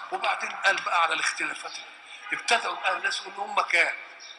وبعدين قال بقى على الاختلافات ابتدأوا بقى الناس يقولوا هم كام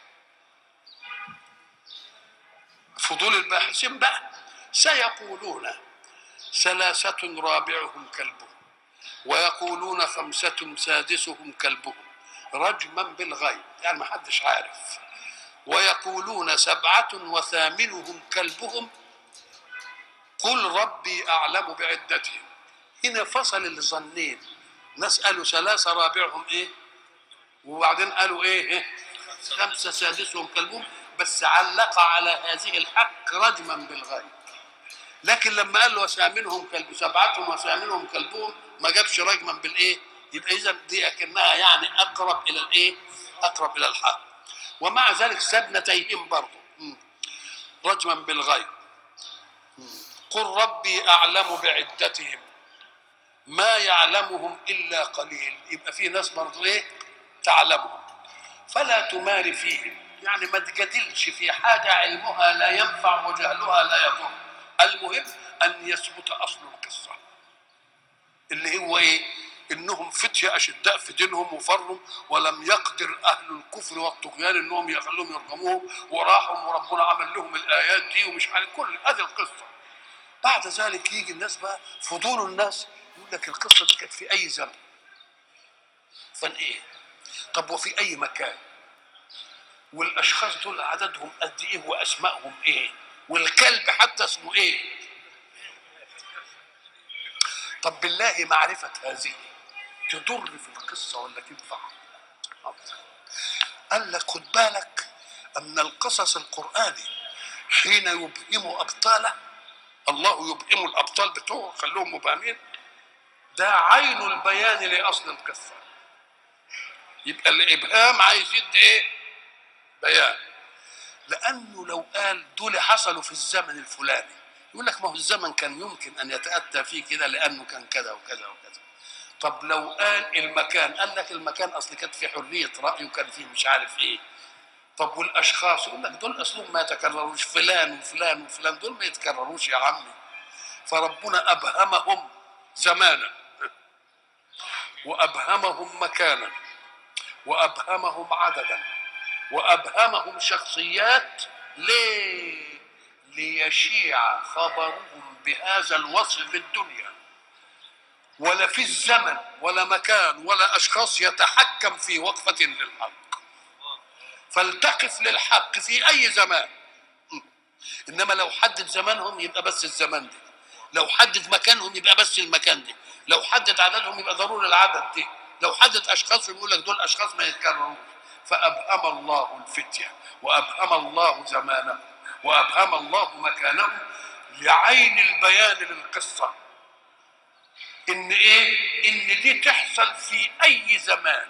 فضول الباحثين بقى سيقولون ثلاثة رابعهم كلبهم ويقولون خمسة سادسهم كلبهم رجما بالغيب يعني ما حدش عارف ويقولون سبعة وثامنهم كلبهم قل ربي أعلم بعدتهم هنا فصل الظنين ناس قالوا ثلاثة رابعهم إيه وبعدين قالوا إيه, إيه؟ خمسة سادسهم كلبهم بس علق على هذه الحق رجما بالغيب لكن لما قال له وثامنهم كلب سبعتهم وثامنهم كلبهم ما جابش رجما بالايه يبقى اذا دي اكنها يعني اقرب الى الايه اقرب الى الحق ومع ذلك سبنتيهم برضه مم. رجما بالغيب مم. قل ربي اعلم بعدتهم ما يعلمهم الا قليل يبقى في ناس برضه ايه تعلمهم فلا تمار فيهم يعني ما تجادلش في حاجه علمها لا ينفع وجهلها لا يضر المهم ان يثبت اصل القصه اللي هو ايه انهم فتيه اشداء في دينهم وفروا ولم يقدر اهل الكفر والطغيان انهم يخلوهم يرجموهم وراحوا وربنا عمل لهم الايات دي ومش عارف كل هذه القصه بعد ذلك يجي الناس بقى فضول الناس يقول لك القصه دي كانت في اي زمن فان ايه طب وفي اي مكان والاشخاص دول عددهم قد ايه واسمائهم ايه والكلب حتى اسمه ايه طب بالله معرفة هذه تضر في القصة ولا تنفع قال لك خد بالك أن القصص القرآني حين يبهم أبطاله الله يبهم الأبطال بتوعه خلوهم مبهمين ده عين البيان لأصل القصة يبقى الإبهام عايز يدي إيه؟ بيان لانه لو قال دول حصلوا في الزمن الفلاني يقول لك ما هو الزمن كان يمكن ان يتاتى فيه كده لانه كان كذا وكذا وكذا طب لو قال المكان قال لك المكان اصل كانت في حريه راي وكان فيه مش عارف ايه طب والاشخاص يقول لك دول اصلهم ما يتكرروش فلان وفلان وفلان دول ما يتكرروش يا عمي فربنا ابهمهم زمانا وابهمهم مكانا وابهمهم عددا وابهمهم شخصيات ليه ليشيع خبرهم بهذا الوصف في الدنيا ولا في الزمن ولا مكان ولا اشخاص يتحكم في وقفه للحق فلتقف للحق في اي زمان انما لو حدد زمانهم يبقى بس الزمان ده لو حدد مكانهم يبقى بس المكان ده لو حدد عددهم يبقى ضروري العدد ده لو حدد اشخاصهم يقول لك دول اشخاص ما يتكرروش فأبهم الله الفتية وأبهم الله زمانه وأبهم الله مكانه لعين البيان للقصة إن إيه؟ إن دي تحصل في أي زمان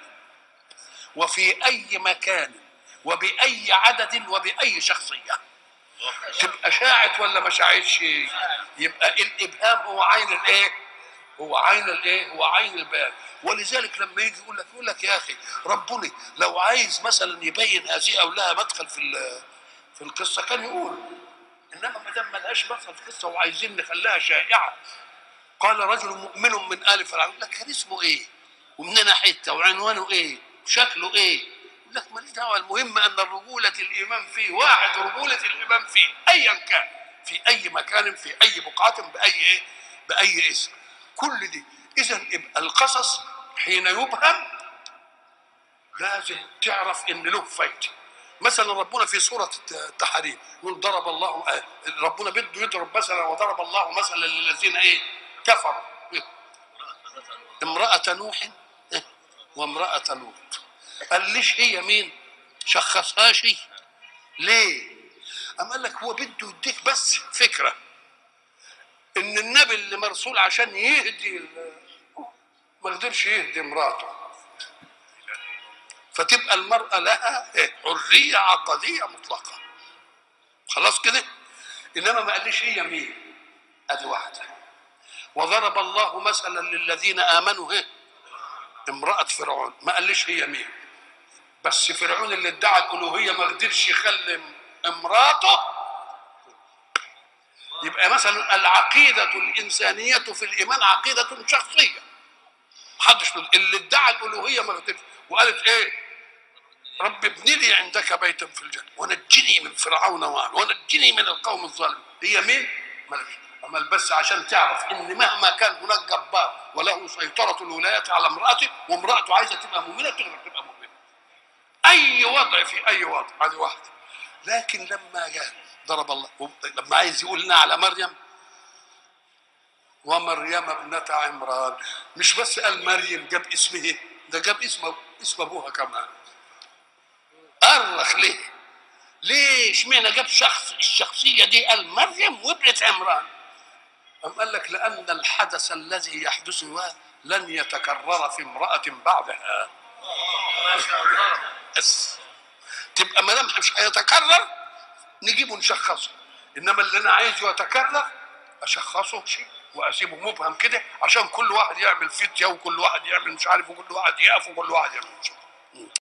وفي أي مكان وبأي عدد وبأي شخصية تبقى شاعت ولا ما شاعتش يبقى الإبهام هو عين الإيه؟ هو عين الايه؟ هو عين البيان ولذلك لما يجي يقول لك يقول لك يا اخي ربنا لو عايز مثلا يبين هذه او لها مدخل في في القصه كان يقول انما ما دام ملهاش مدخل في القصه وعايزين نخليها شائعه قال رجل مؤمن من ال فرعون يقول لك كان اسمه ايه؟ ومنين حته وعنوانه ايه؟ وشكله ايه؟ يقول لك ماليش دعوه المهم ان رجوله الايمان فيه واحد رجوله الايمان فيه ايا كان في اي مكان في اي بقعه باي ايه؟ باي اسم كل دي اذا القصص حين يبهم لازم تعرف ان له فايده مثلا ربنا في سوره التحريم يقول ضرب الله ربنا بده يضرب مثلا وضرب الله مثلا للذين ايه كفروا امرأة نوح وامرأة لوط قال ليش هي مين شخصها شيء ليه أم قال لك هو بده يديك بس فكره ان النبي اللي مرسول عشان يهدي ما قدرش يهدي مراته فتبقى المرأة لها حرية عقدية مطلقة خلاص كده إنما ما قاليش هي مين أدي واحدة وضرب الله مثلا للذين آمنوا هي امرأة فرعون ما قاليش هي مين بس فرعون اللي ادعى الألوهية ما قدرش يخلي امراته يبقى مثلا العقيدة الإنسانية في الإيمان عقيدة شخصية محدش اللي ادعى الالوهيه ما قدرش وقالت ايه رب ابن لي عندك بيتا في الجنه ونجني من فرعون وعن ونجني من القوم الظالمين هي مين؟ ملك امال بس عشان تعرف ان مهما كان هناك جبار وله سيطره الولايات على امراته وامراته عايزه تبقى مؤمنه تقدر تبقى مؤمنه اي وضع في اي وضع هذه واحده لكن لما جاء ضرب الله لما عايز يقول لنا على مريم ومريم ابنة عمران مش بس قال مريم جاب اسمه ده جاب اسم اسم ابوها كمان أرخ ليه؟ ليه اشمعنى جاب شخص الشخصية دي قال مريم وابنة عمران؟ أم قال لك لأن الحدث الذي يحدث لن يتكرر في امرأة بعدها. بس تبقى ما دام مش هيتكرر نجيبه نشخصه انما اللي انا عايزه يتكرر اشخصه شيء واسيبه مبهم كده عشان كل واحد يعمل فتيه وكل واحد يعمل مش عارف وكل واحد يقف وكل واحد يعمل مش عارف.